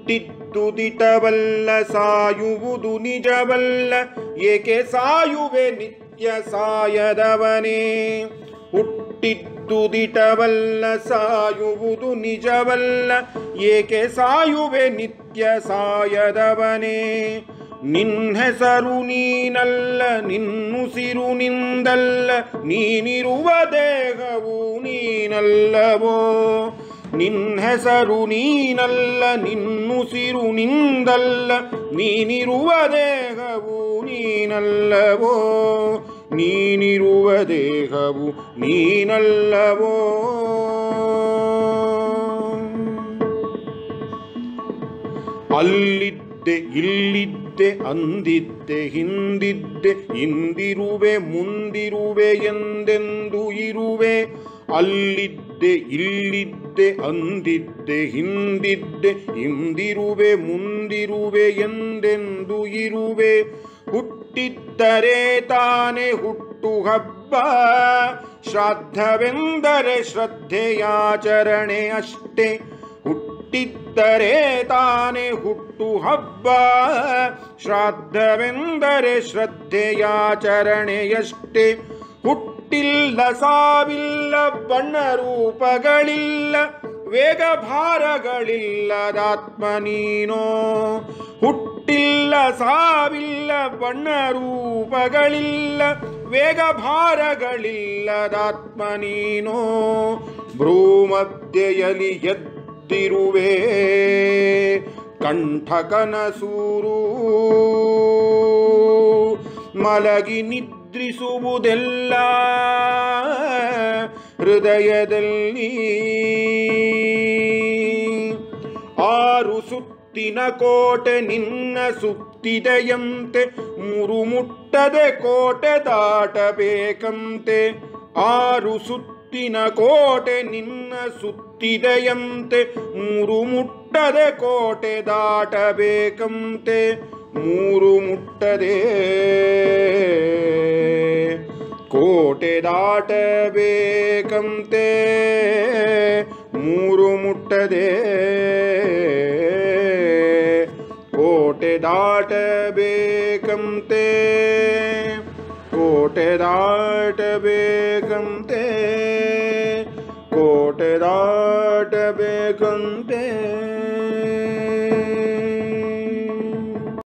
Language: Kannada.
ಹುಟ್ಟಿದ್ದು ದಿಟವಲ್ಲ ಸಾಯುವುದು ನಿಜವಲ್ಲ ಏಕೆ ಸಾಯುವೆ ನಿತ್ಯ ಸಾಯದವನೇ ಹುಟ್ಟಿದ್ದು ದಿಟವಲ್ಲ ಸಾಯುವುದು ನಿಜವಲ್ಲ ಏಕೆ ಸಾಯುವೆ ನಿತ್ಯ ಸಾಯದವನೇ ನಿನ್ ಹೆಸರು ನೀನಲ್ಲ ನಿನ್ನುಸಿರು ನಿಂದಲ್ಲ ನೀನಿರುವ ದೇಹವು ನೀನಲ್ಲವೋ ನಿನ್ ಹೆಸರು ನೀನಲ್ಲ ನಿನ್ನುಸಿರು ನಿಂದಲ್ಲ ನೀನಿರುವ ದೇಹವು ನೀನಲ್ಲವೋ ನೀನಿರುವ ದೇಹವು ನೀನಲ್ಲವೋ ಅಲ್ಲಿದ್ದೆ ಇಲ್ಲಿದ್ದೆ ಅಂದಿದ್ದೆ ಹಿಂದಿದ್ದೆ ಇಂದಿರುವೆ ಮುಂದಿರುವೆ ಎಂದೆಂದು ಇರುವೆ ಅಲ್ಲಿದ್ದೆ ಇಲ್ಲಿದ್ದೆ ಅಂದಿದ್ದೆ ಹಿಂದಿದ್ದೆ ಇಂದಿರುವೆ ಮುಂದಿರುವೆ ಎಂದೆಂದು ಇರುವೆ ಹುಟ್ಟಿದ್ದರೆ ತಾನೇ ಹುಟ್ಟು ಹಬ್ಬ ಶ್ರಾದ್ದವೆಂದರೆ ಶ್ರದ್ಧೆಯಾಚರಣೆ ಅಷ್ಟೇ ಹುಟ್ಟಿದ್ದರೆ ತಾನೇ ಹುಟ್ಟು ಹಬ್ಬ ಶ್ರಾದ್ದವೆಂದರೆ ಶ್ರದ್ಧೆಯಾಚರಣೆಯಷ್ಟೇ ಹುಟ್ಟಿಲ್ಲ ಸಾವಿಲ್ಲ ಬಣ್ಣ ರೂಪಗಳಿಲ್ಲ ವೇಗ ಭಾರಗಳಿಲ್ಲದಾತ್ಮ ನೀನೋ ಹುಟ್ಟಿಲ್ಲ ಸಾವಿಲ್ಲ ಬಣ್ಣ ರೂಪಗಳಿಲ್ಲ ವೇಗ ಭಾರಗಳಿಲ್ಲದಾತ್ಮ ನೀನೋ ಭ್ರೂಮಧ್ಯೆಯಲಿ ಎದ್ದಿರುವೆ ಕಂಠಕನಸೂರು ಮಲಗಿ ನಿದ್ರಿಸುವುದೆಲ್ಲ ಹೃದಯದಲ್ಲಿ ಆರು ಸುತ್ತಿನ ಕೋಟೆ ನಿನ್ನ ಸುತ್ತಿದೆಯಂತೆ ಮೂರು ಮುಟ್ಟದೆ ಕೋಟೆ ದಾಟಬೇಕಂತೆ ಆರು ಸುತ್ತಿನ ಕೋಟೆ ನಿನ್ನ ಸುತ್ತಿದೆಯಂತೆ ಮೂರು ಮುಟ್ಟದೆ ಕೋಟೆ ದಾಟಬೇಕಂತೆ ಮೂರು ಮುಟ್ಟದೆ ಕೋಟೆ ದಾಟಬೇಕಂತೆ ಮೂರು ಮುಟ್ಟದೆ ಕೋಟೆ ದಾಟಬೇಕಂತೆ